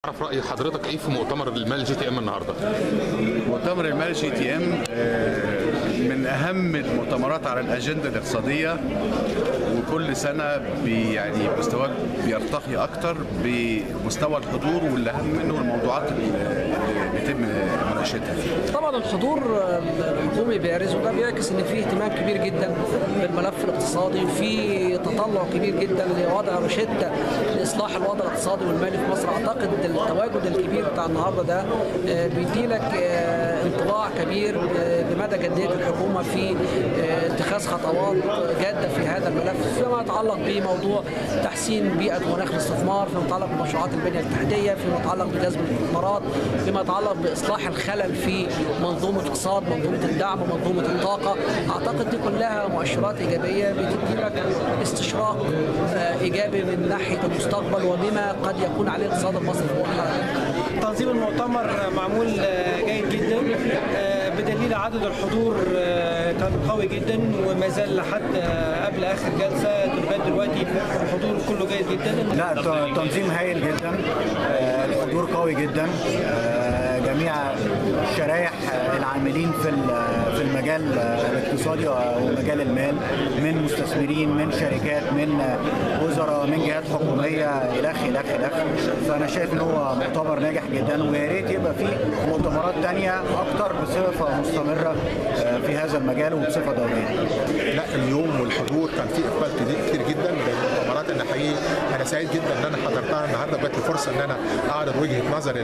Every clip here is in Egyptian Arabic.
اعرف راي حضرتك ايه في مؤتمر المال جي تي ام النهارده مؤتمر المال جي تي ام من اهم المؤتمرات على الاجنده الاقتصاديه وكل سنه بي يعني مستواه بيرتقي اكتر بمستوى الحضور واللي اهم منه الموضوعات اللي بيتم مناقشتها فيه. طبعا الحضور الحكومي بارز وده بيعكس ان في اهتمام كبير جدا بالملف الاقتصادي وفي تطلع كبير جدا لوضع روشته لاصلاح الوضع الاقتصادي والمالي في مصر اعتقد التواجد الكبير بتاع النهارده ده بيدي لك انطباع كبير بمدى جديه الحكومه في اتخاذ خطوات جاده في هذا الملف فيما يتعلق بموضوع تحسين بيئه مناخ الاستثمار فيما يتعلق بمشروعات البنيه التحتيه فيما يتعلق بجذب الاستثمارات فيما يتعلق باصلاح الخلل في منظومه اقتصاد منظومه الدعم منظومه الطاقه اعتقد دي كلها مؤشرات ايجابيه بتدي لك استشراق ايجابي من ناحيه المستقبل وبما قد يكون عليه الاقتصاد المصري في مرحله تنظيم المؤتمر معمول جيد جدا بدليل عدد الحضور كان قوي جدا وما زال لحد قبل اخر جلسه لغايه دلوقتي الحضور كله جيد جدا لا التنظيم هايل جدا الحضور قوي جدا جميع شرائح العاملين في في المجال الاقتصادي ومجال المال من مستثمرين من شركات من وزراء من جهات حكوميه الخ الخ الخ فانا شايف ان هو مؤتمر ناجح جدا ويا ريت يبقى فيه مؤتمرات ثانيه اكتر بصفه مستمره في هذا المجال وبصفه دوريه. لا اليوم والحضور كان فيه اقبال كتير جدا بالمؤتمرات انا حقيقي انا سعيد جدا ان انا حضرتها النهارده جات لي فرصه ان انا اعرض وجهه نظري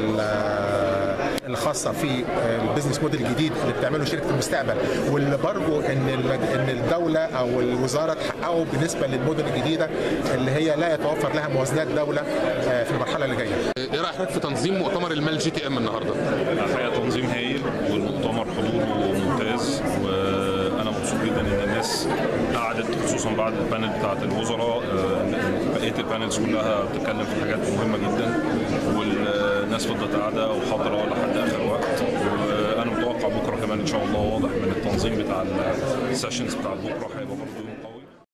الخاصه في البيزنس موديل الجديد اللي بتعمله شركه المستقبل واللي برجو ان ان الدوله او الوزاره تحققه بالنسبه للمدن الجديده اللي هي لا يتوفر لها موازنات دوله في المرحله اللي جايه. ايه رايك في تنظيم مؤتمر المال جي تي ام النهارده؟ الحقيقه تنظيم هايل والمؤتمر حضوره ممتاز وانا مبسوط جدا ان الناس قعدت خصوصا بعد البانل بتاعت الوزراء بقيه البانلز كلها بتتكلم في حاجات مهمه جدا والناس فضلت قاعده وحاضره لحد اخر وقت وانا متوقع بكره كمان ان شاء الله واضح من التنظيم بتاع السيشنز بتاع بكره هيبقى برضه